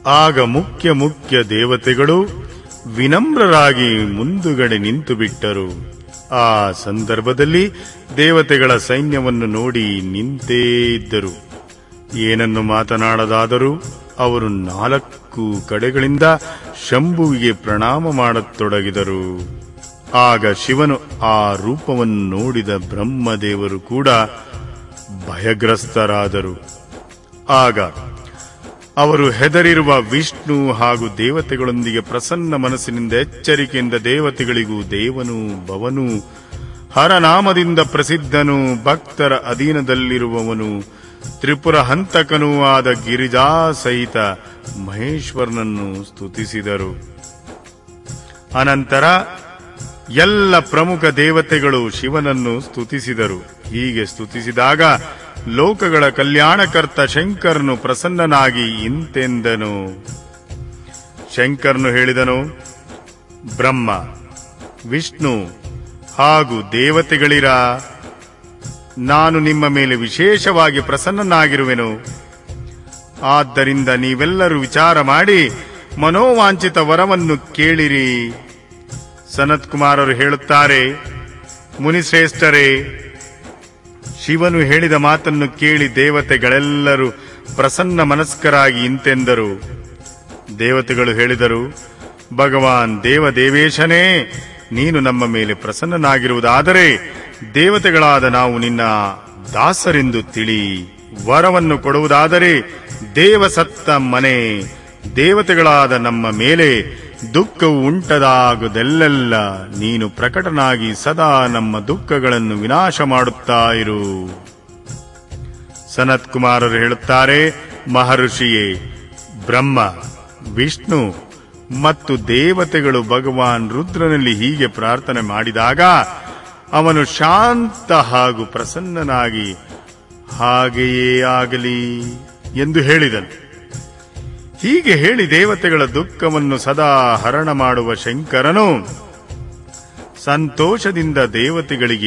ಆಗ ಮುಖ್ಯ ಮುಖ್ಯ ದೇವತೆಗಳು ವಿನಮ್ರರಾಗಿ ಮುಂದುಗಡೆ ನಿಂತು ಬಿಟ್ಟರು ಆ ಸಂದರ್ಭದಲ್ಲಿ ದೇವತೆಗಳ ಸೈನ್ಯವನ್ನು ನೋಡಿ ನಿಂತೇ ಇದ್ದರು ಏನನ್ನು ಮಾತನಾಡದಾದರೂ ಅವರು ನಾಲ್ಕು ಕಡೆಗಳಿಂದ ಶಂಭುವಿಗೆ ಪ್ರಣಾಮ ಮಾಡತೊಡಗಿದರು ಆಗ ಶಿವನು ಆ ರೂಪವನ್ನು ನೋಡಿದ ಬ್ರಹ್ಮದೇವರು ಕೂಡ ಭಯಗ್ರಸ್ತರಾದರು ಆಗ ಅವರು ಹೆದರಿರುವ ವಿಷ್ಣು ಹಾಗೂ ದೇವತೆಗಳೊಂದಿಗೆ ಪ್ರಸನ್ನ ಮನಸ್ಸಿನಿಂದ ಎಚ್ಚರಿಕೆಯಿಂದ ದೇವತೆಗಳಿಗೂ ದೇವನು ಭವನು ಹರನಾಮದಿಂದ ಪ್ರಸಿದ್ಧನು ಭಕ್ತರ ಅಧೀನದಲ್ಲಿರುವವನು ತ್ರಿಪುರ ಹಂತಕನೂ ಆದ ಗಿರಿಜಾ ಸಹಿತ ಮಹೇಶ್ವರನನ್ನು ಸ್ತುತಿಸಿದರು ಅನಂತರ ಎಲ್ಲ ಪ್ರಮುಖ ದೇವತೆಗಳು ಶಿವನನ್ನು ಸ್ತುತಿಸಿದರು ಹೀಗೆ ಸ್ತುತಿಸಿದಾಗ ಲೋಕಗಳ ಕಲ್ಯಾಣಕರ್ತ ಶಂಕರನು ಪ್ರಸನ್ನನಾಗಿ ಇಂತೆಂದನು ಶಂಕರನು ಹೇಳಿದನು ಬ್ರಹ್ಮ ವಿಷ್ಣು ಹಾಗೂ ದೇವತೆಗಳಿರ ನಾನು ನಿಮ್ಮ ಮೇಲೆ ವಿಶೇಷವಾಗಿ ಪ್ರಸನ್ನನಾಗಿರುವೆನು ಆದ್ದರಿಂದ ನೀವೆಲ್ಲರೂ ವಿಚಾರ ಮಾಡಿ ಮನೋವಾಂಚಿತ ವರವನ್ನು ಕೇಳಿರಿ ಸನತ್ ಕುಮಾರರು ಹೇಳುತ್ತಾರೆ ಮುನಿಶ್ರೇಷ್ಠರೇ ಶಿವನು ಹೇಳಿದ ಮಾತನ್ನು ಕೇಳಿ ದೇವತೆಗಳೆಲ್ಲರೂ ಪ್ರಸನ್ನ ಮನಸ್ಕರಾಗಿ ಇಂತೆಂದರು ದೇವತೆಗಳು ಹೇಳಿದರು ಭಗವಾನ್ ದೇವದೇವೇಶನೇ ನೀನು ನಮ್ಮ ಮೇಲೆ ಪ್ರಸನ್ನನಾಗಿರುವುದಾದರೆ ದೇವತೆಗಳಾದ ನಾವು ನಿನ್ನ ದಾಸರೆಂದು ತಿಳಿ ವರವನ್ನು ಕೊಡುವುದಾದರೆ ದೇವಸತ್ತ ಮನೆ ದೇವತೆಗಳಾದ ನಮ್ಮ ಮೇಲೆ ದುಃಖವು ಉಂಟದಾಗದೆಲ್ಲೆಲ್ಲ ನೀನು ಪ್ರಕಟನಾಗಿ ಸದಾ ನಮ್ಮ ದುಃಖಗಳನ್ನು ವಿನಾಶ ಮಾಡುತ್ತಾ ಇರು ಸನತ್ ಕುಮಾರರು ಹೇಳುತ್ತಾರೆ ಮಹರ್ಷಿಯೇ ಬ್ರಹ್ಮ ವಿಷ್ಣು ಮತ್ತು ದೇವತೆಗಳು ಭಗವಾನ್ ರುದ್ರನಲ್ಲಿ ಹೀಗೆ ಪ್ರಾರ್ಥನೆ ಮಾಡಿದಾಗ ಅವನು ಶಾಂತ ಹಾಗೂ ಪ್ರಸನ್ನನಾಗಿ ಹಾಗೆಯೇ ಆಗಲಿ ಎಂದು ಹೇಳಿದನು ಹೀಗೆ ಹೇಳಿ ದೇವತೆಗಳ ದುಃಖವನ್ನು ಸದಾ ಹರಣ ಮಾಡುವ ಶಂಕರನು ಸಂತೋಷದಿಂದ ದೇವತೆಗಳಿಗೆ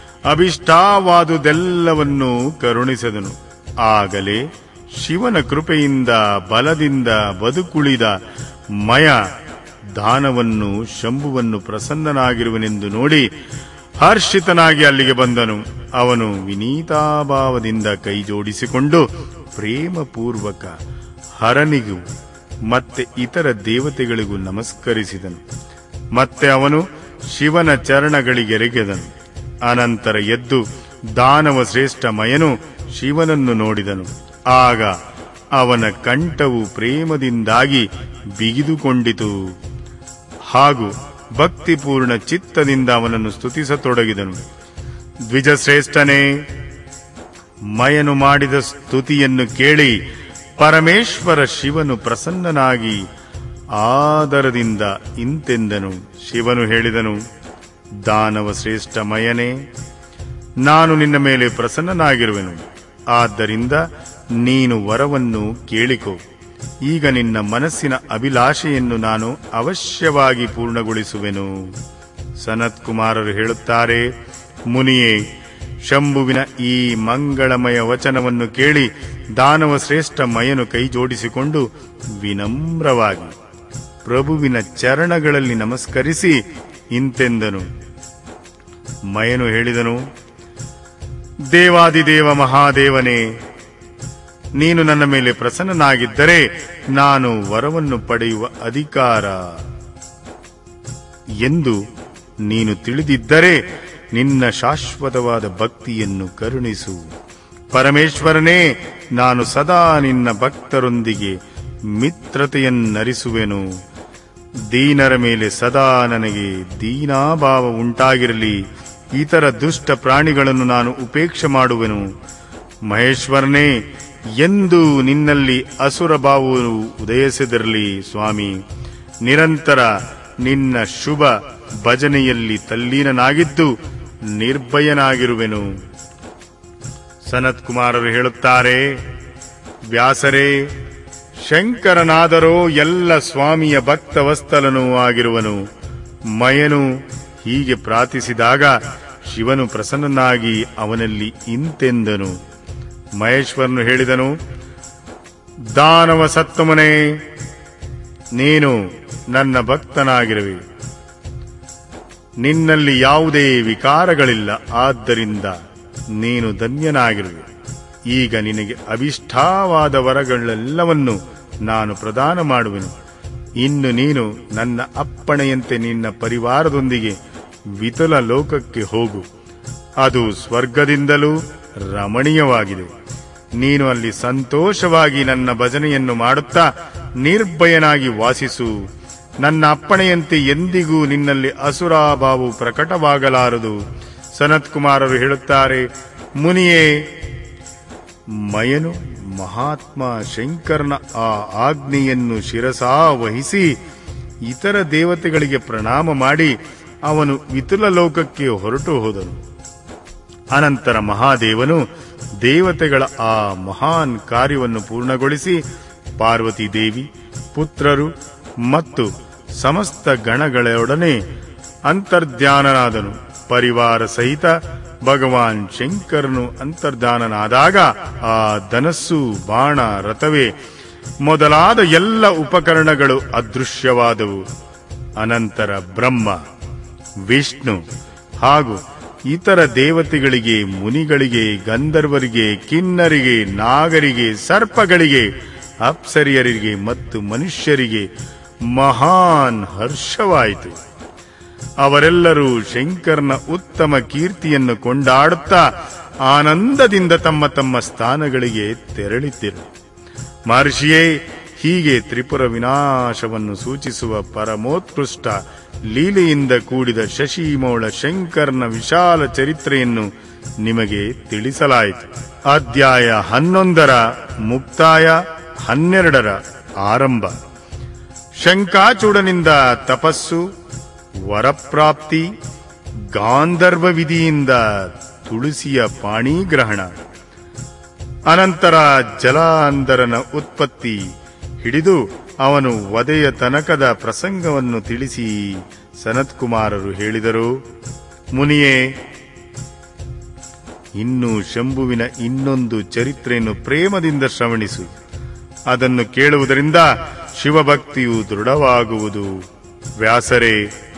ಅಭಿಷ್ಟಾವಾದುದೆಲ್ಲವನ್ನೂ ಕರುಣಿಸಿದನು ಆಗಲೇ ಶಿವನ ಕೃಪೆಯಿಂದ ಬಲದಿಂದ ಬದುಕುಳಿದ ಮಯ ದಾನವನ್ನು ಶಂಭುವನ್ನು ಪ್ರಸನ್ನನಾಗಿರುವನೆಂದು ನೋಡಿ ಹರ್ಷಿತನಾಗಿ ಅಲ್ಲಿಗೆ ಬಂದನು ಅವನು ವಿನೀತಾಭಾವದಿಂದ ಕೈ ಜೋಡಿಸಿಕೊಂಡು ಪ್ರೇಮಪೂರ್ವಕ ಹರನಿಗೂ ಮತ್ತೆ ಇತರ ದೇವತೆಗಳಿಗೂ ನಮಸ್ಕರಿಸಿದನು ಮತ್ತೆ ಅವನು ಶಿವನ ಚರಣಗಳಿಗೆರಗೆದನು ಅನಂತರ ಎದ್ದು ದಾನವ ಶ್ರೇಷ್ಠ ಮಯನು ಶಿವನನ್ನು ನೋಡಿದನು ಆಗ ಅವನ ಕಂಠವು ಪ್ರೇಮದಿಂದಾಗಿ ಬಿಗಿದುಕೊಂಡಿತು ಹಾಗೂ ಭಕ್ತಿಪೂರ್ಣ ಚಿತ್ತದಿಂದ ಅವನನ್ನು ಸ್ತುತಿಸತೊಡಗಿದನು ದ್ವಿಜಶ್ರೇಷ್ಠನೇ ಮಯನು ಮಾಡಿದ ಸ್ತುತಿಯನ್ನು ಕೇಳಿ ಪರಮೇಶ್ವರ ಶಿವನು ಪ್ರಸನ್ನನಾಗಿ ಆದರದಿಂದ ಇಂತೆಂದನು ಶಿವನು ಹೇಳಿದನು ದಾನವ ಶ್ರೇಷ್ಠ ಮಯನೇ ನಾನು ನಿನ್ನ ಮೇಲೆ ಪ್ರಸನ್ನನಾಗಿರುವೆನು ಆದ್ದರಿಂದ ನೀನು ವರವನ್ನು ಕೇಳಿಕೊ ಈಗ ನಿನ್ನ ಮನಸ್ಸಿನ ಅಭಿಲಾಷೆಯನ್ನು ನಾನು ಅವಶ್ಯವಾಗಿ ಪೂರ್ಣಗೊಳಿಸುವೆನು ಸನತ್ ಕುಮಾರರು ಹೇಳುತ್ತಾರೆ ಮುನಿಯೇ ಶಂಭುವಿನ ಈ ಮಂಗಳಮಯ ವಚನವನ್ನು ಕೇಳಿ ದಾನವ ಶ್ರೇಷ್ಠ ಮಯನು ಕೈ ಜೋಡಿಸಿಕೊಂಡು ವಿನಮ್ರವಾಗಿ ಪ್ರಭುವಿನ ಚರಣಗಳಲ್ಲಿ ನಮಸ್ಕರಿಸಿ ಇಂತೆಂದನು ಮಯನು ಹೇಳಿದನು ದೇವಾದಿದೇವ ಮಹಾದೇವನೇ ನೀನು ನನ್ನ ಮೇಲೆ ಪ್ರಸನ್ನನಾಗಿದ್ದರೆ ನಾನು ವರವನ್ನು ಪಡೆಯುವ ಅಧಿಕಾರ ಎಂದು ನೀನು ತಿಳಿದಿದ್ದರೆ ನಿನ್ನ ಶಾಶ್ವತವಾದ ಭಕ್ತಿಯನ್ನು ಕರುಣಿಸು ಪರಮೇಶ್ವರನೇ ನಾನು ಸದಾ ನಿನ್ನ ಭಕ್ತರೊಂದಿಗೆ ಮಿತ್ರತೆಯನ್ನರಿಸುವೆನು ದೀನರ ಮೇಲೆ ಸದಾ ನನಗೆ ದೀನಾಭಾವ ಉಂಟಾಗಿರಲಿ ಇತರ ದುಷ್ಟ ಪ್ರಾಣಿಗಳನ್ನು ನಾನು ಉಪೇಕ್ಷೆ ಮಾಡುವೆನು ಮಹೇಶ್ವರನೇ ಎಂದು ನಿನ್ನಲ್ಲಿ ಅಸುರ ಭಾವವು ಉದಯಿಸದಿರಲಿ ಸ್ವಾಮಿ ನಿರಂತರ ನಿನ್ನ ಶುಭ ಭಜನೆಯಲ್ಲಿ ತಲ್ಲೀನನಾಗಿದ್ದು ನಿರ್ಭಯನಾಗಿರುವೆನು ಸನತ್ ಕುಮಾರರು ಹೇಳುತ್ತಾರೆ ವ್ಯಾಸರೇ ಶಂಕರನಾದರೋ ಎಲ್ಲ ಸ್ವಾಮಿಯ ಭಕ್ತವಸ್ತಲನೂ ಆಗಿರುವನು ಮಯನು ಹೀಗೆ ಪ್ರಾರ್ಥಿಸಿದಾಗ ಶಿವನು ಪ್ರಸನ್ನನಾಗಿ ಅವನಲ್ಲಿ ಇಂತೆಂದನು ಮಹೇಶ್ವರನು ಹೇಳಿದನು ದಾನವ ಸತ್ತಮನೆ ನೀನು ನನ್ನ ಭಕ್ತನಾಗಿರುವೆ ನಿನ್ನಲ್ಲಿ ಯಾವುದೇ ವಿಕಾರಗಳಿಲ್ಲ ಆದ್ದರಿಂದ ನೀನು ಧನ್ಯನಾಗಿರುವೆ ಈಗ ನಿನಗೆ ಅಭಿಷ್ಠಾವಾದ ವರಗಳೆಲ್ಲವನ್ನು ನಾನು ಪ್ರದಾನ ಮಾಡುವೆನು ಇನ್ನು ನೀನು ನನ್ನ ಅಪ್ಪಣೆಯಂತೆ ನಿನ್ನ ಪರಿವಾರದೊಂದಿಗೆ ವಿತುಲ ಲೋಕಕ್ಕೆ ಹೋಗು ಅದು ಸ್ವರ್ಗದಿಂದಲೂ ರಮಣೀಯವಾಗಿದೆ ನೀನು ಅಲ್ಲಿ ಸಂತೋಷವಾಗಿ ನನ್ನ ಭಜನೆಯನ್ನು ಮಾಡುತ್ತಾ ನಿರ್ಭಯನಾಗಿ ವಾಸಿಸು ನನ್ನ ಅಪ್ಪಣೆಯಂತೆ ಎಂದಿಗೂ ನಿನ್ನಲ್ಲಿ ಅಸುರಾಭಾವು ಪ್ರಕಟವಾಗಲಾರದು ಸನತ್ ಕುಮಾರರು ಹೇಳುತ್ತಾರೆ ಮುನಿಯೇ ಮಯನು ಮಹಾತ್ಮ ಶಂಕರನ ಆ ಆಜ್ಞೆಯನ್ನು ಶಿರಸಾ ವಹಿಸಿ ಇತರ ದೇವತೆಗಳಿಗೆ ಪ್ರಣಾಮ ಮಾಡಿ ಅವನು ವಿತುಲ ಲೋಕಕ್ಕೆ ಹೊರಟು ಹೋದನು ಅನಂತರ ಮಹಾದೇವನು ದೇವತೆಗಳ ಆ ಮಹಾನ್ ಕಾರ್ಯವನ್ನು ಪೂರ್ಣಗೊಳಿಸಿ ಪಾರ್ವತಿ ದೇವಿ ಪುತ್ರರು ಮತ್ತು ಸಮಸ್ತ ಗಣಗಳೊಡನೆ ಅಂತರ್ಧ್ಯಾನನಾದನು ಪರಿವಾರ ಸಹಿತ ಭಗವಾನ್ ಶಂಕರನು ಅಂತರ್ಧಾನನಾದಾಗ ಆ ಧನಸ್ಸು ಬಾಣ ರಥವೇ ಮೊದಲಾದ ಎಲ್ಲ ಉಪಕರಣಗಳು ಅದೃಶ್ಯವಾದವು ಅನಂತರ ಬ್ರಹ್ಮ ವಿಷ್ಣು ಹಾಗೂ ಇತರ ದೇವತೆಗಳಿಗೆ ಮುನಿಗಳಿಗೆ ಗಂಧರ್ವರಿಗೆ ಕಿನ್ನರಿಗೆ ನಾಗರಿಗೆ ಸರ್ಪಗಳಿಗೆ ಅಪ್ಸರಿಯರಿಗೆ ಮತ್ತು ಮನುಷ್ಯರಿಗೆ ಮಹಾನ್ ಹರ್ಷವಾಯಿತು ಅವರೆಲ್ಲರೂ ಶಂಕರ್ನ ಉತ್ತಮ ಕೀರ್ತಿಯನ್ನು ಕೊಂಡಾಡುತ್ತಾ ಆನಂದದಿಂದ ತಮ್ಮ ತಮ್ಮ ಸ್ಥಾನಗಳಿಗೆ ತೆರಳಿದ್ದರು ಮಹರ್ಷಿಯೇ ಹೀಗೆ ತ್ರಿಪುರ ವಿನಾಶವನ್ನು ಸೂಚಿಸುವ ಪರಮೋತ್ಕೃಷ್ಟ ಲೀಲೆಯಿಂದ ಕೂಡಿದ ಶಶಿಮೌಳ ಶಂಕರ್ನ ವಿಶಾಲ ಚರಿತ್ರೆಯನ್ನು ನಿಮಗೆ ತಿಳಿಸಲಾಯಿತು ಅಧ್ಯಾಯ ಹನ್ನೊಂದರ ಮುಕ್ತಾಯ ಹನ್ನೆರಡರ ಆರಂಭ ಶಂಕಾಚೂಡನಿಂದ ತಪಸ್ಸು ವರಪ್ರಾಪ್ತಿ ಗಾಂಧರ್ವ ವಿಧಿಯಿಂದ ತುಳಸಿಯ ಪಾಣಿಗ್ರಹಣ ಅನಂತರ ಜಲಾಂಧರನ ಉತ್ಪತ್ತಿ ಹಿಡಿದು ಅವನು ವಧೆಯ ತನಕದ ಪ್ರಸಂಗವನ್ನು ತಿಳಿಸಿ ಸನತ್ಕುಮಾರರು ಹೇಳಿದರು ಮುನಿಯೇ ಇನ್ನು ಶಂಭುವಿನ ಇನ್ನೊಂದು ಚರಿತ್ರೆಯನ್ನು ಪ್ರೇಮದಿಂದ ಶ್ರವಣಿಸು ಅದನ್ನು ಕೇಳುವುದರಿಂದ ಶಿವಭಕ್ತಿಯು ದೃಢವಾಗುವುದು ವ್ಯಾಸರೇ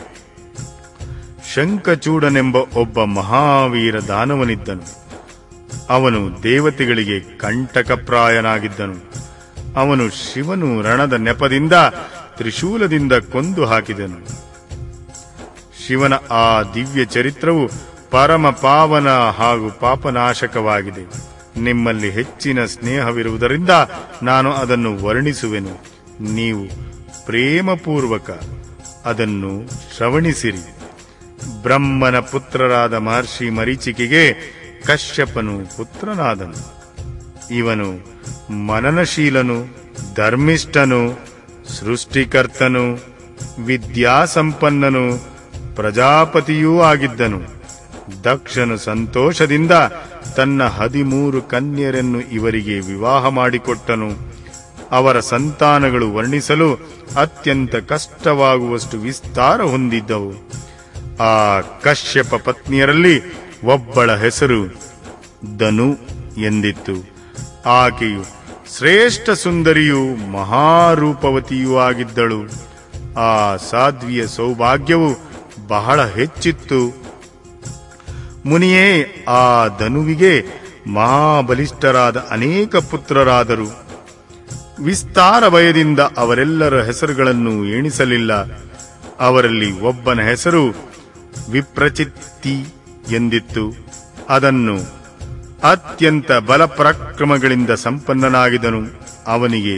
ಶಂಖಚೂಡನೆಂಬ ಒಬ್ಬ ಮಹಾವೀರ ದಾನವನಿದ್ದನು ಅವನು ದೇವತೆಗಳಿಗೆ ಕಂಟಕಪ್ರಾಯನಾಗಿದ್ದನು ಅವನು ಶಿವನು ರಣದ ನೆಪದಿಂದ ತ್ರಿಶೂಲದಿಂದ ಕೊಂದು ಹಾಕಿದನು ಶಿವನ ಆ ದಿವ್ಯ ಚರಿತ್ರವು ಪರಮ ಪಾವನ ಹಾಗೂ ಪಾಪನಾಶಕವಾಗಿದೆ ನಿಮ್ಮಲ್ಲಿ ಹೆಚ್ಚಿನ ಸ್ನೇಹವಿರುವುದರಿಂದ ನಾನು ಅದನ್ನು ವರ್ಣಿಸುವೆನು ನೀವು ಪ್ರೇಮಪೂರ್ವಕ ಅದನ್ನು ಶ್ರವಣಿಸಿರಿ ಬ್ರಹ್ಮನ ಪುತ್ರರಾದ ಮಹರ್ಷಿ ಮರೀಚಿಕೆಗೆ ಕಶ್ಯಪನು ಪುತ್ರನಾದನು ಇವನು ಮನನಶೀಲನು ಧರ್ಮಿಷ್ಠನು ಸೃಷ್ಟಿಕರ್ತನು ವಿದ್ಯಾಸಂಪನ್ನನು ಪ್ರಜಾಪತಿಯೂ ಆಗಿದ್ದನು ದಕ್ಷನು ಸಂತೋಷದಿಂದ ತನ್ನ ಹದಿಮೂರು ಕನ್ಯರನ್ನು ಇವರಿಗೆ ವಿವಾಹ ಮಾಡಿಕೊಟ್ಟನು ಅವರ ಸಂತಾನಗಳು ವರ್ಣಿಸಲು ಅತ್ಯಂತ ಕಷ್ಟವಾಗುವಷ್ಟು ವಿಸ್ತಾರ ಹೊಂದಿದ್ದವು ಆ ಕಶ್ಯಪ ಪತ್ನಿಯರಲ್ಲಿ ಒಬ್ಬಳ ಹೆಸರು ಧನು ಎಂದಿತ್ತು ಆಕೆಯು ಶ್ರೇಷ್ಠ ಸುಂದರಿಯೂ ಮಹಾರೂಪವತಿಯೂ ಆಗಿದ್ದಳು ಆ ಸಾಧ್ವಿಯ ಸೌಭಾಗ್ಯವು ಬಹಳ ಹೆಚ್ಚಿತ್ತು ಮುನಿಯೇ ಆ ಧನುವಿಗೆ ಮಹಾಬಲಿಷ್ಠರಾದ ಅನೇಕ ಪುತ್ರರಾದರು ವಿಸ್ತಾರ ಭಯದಿಂದ ಅವರೆಲ್ಲರ ಹೆಸರುಗಳನ್ನು ಎಣಿಸಲಿಲ್ಲ ಅವರಲ್ಲಿ ಒಬ್ಬನ ಹೆಸರು ವಿಪ್ರಚಿತ್ತಿ ಎಂದಿತ್ತು ಅದನ್ನು ಅತ್ಯಂತ ಬಲಪರಾಕ್ರಮಗಳಿಂದ ಸಂಪನ್ನನಾಗಿದನು ಅವನಿಗೆ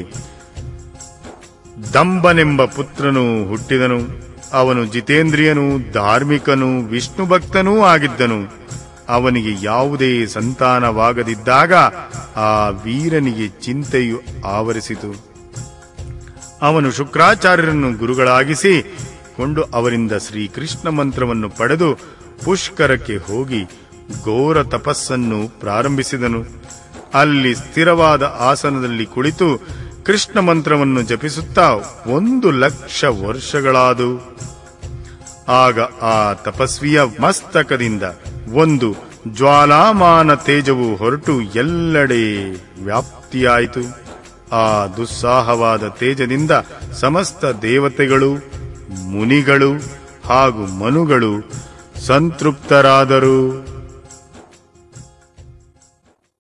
ದಂಬನೆಂಬ ಪುತ್ರನು ಹುಟ್ಟಿದನು ಅವನು ಜಿತೇಂದ್ರಿಯನು ಧಾರ್ಮಿಕನು ವಿಷ್ಣು ಭಕ್ತನೂ ಆಗಿದ್ದನು ಅವನಿಗೆ ಯಾವುದೇ ಸಂತಾನವಾಗದಿದ್ದಾಗ ಆ ವೀರನಿಗೆ ಚಿಂತೆಯು ಆವರಿಸಿತು ಅವನು ಶುಕ್ರಾಚಾರ್ಯರನ್ನು ಗುರುಗಳಾಗಿಸಿ ಕೊಂಡು ಅವರಿಂದ ಶ್ರೀಕೃಷ್ಣ ಮಂತ್ರವನ್ನು ಪಡೆದು ಪುಷ್ಕರಕ್ಕೆ ಹೋಗಿ ಘೋರ ತಪಸ್ಸನ್ನು ಪ್ರಾರಂಭಿಸಿದನು ಅಲ್ಲಿ ಸ್ಥಿರವಾದ ಆಸನದಲ್ಲಿ ಕುಳಿತು ಕೃಷ್ಣ ಮಂತ್ರವನ್ನು ಜಪಿಸುತ್ತಾ ಒಂದು ಲಕ್ಷ ವರ್ಷಗಳಾದವು ಆಗ ಆ ತಪಸ್ವಿಯ ಮಸ್ತಕದಿಂದ ಒಂದು ಜ್ವಾಲಾಮಾನ ತೇಜವು ಹೊರಟು ಎಲ್ಲೆಡೆ ವ್ಯಾಪ್ತಿಯಾಯಿತು ಆ ದುಸ್ಸಾಹವಾದ ತೇಜದಿಂದ ಸಮಸ್ತ ದೇವತೆಗಳು ಮುನಿಗಳು ಹಾಗೂ ಮನುಗಳು ಸಂತೃಪ್ತರಾದರು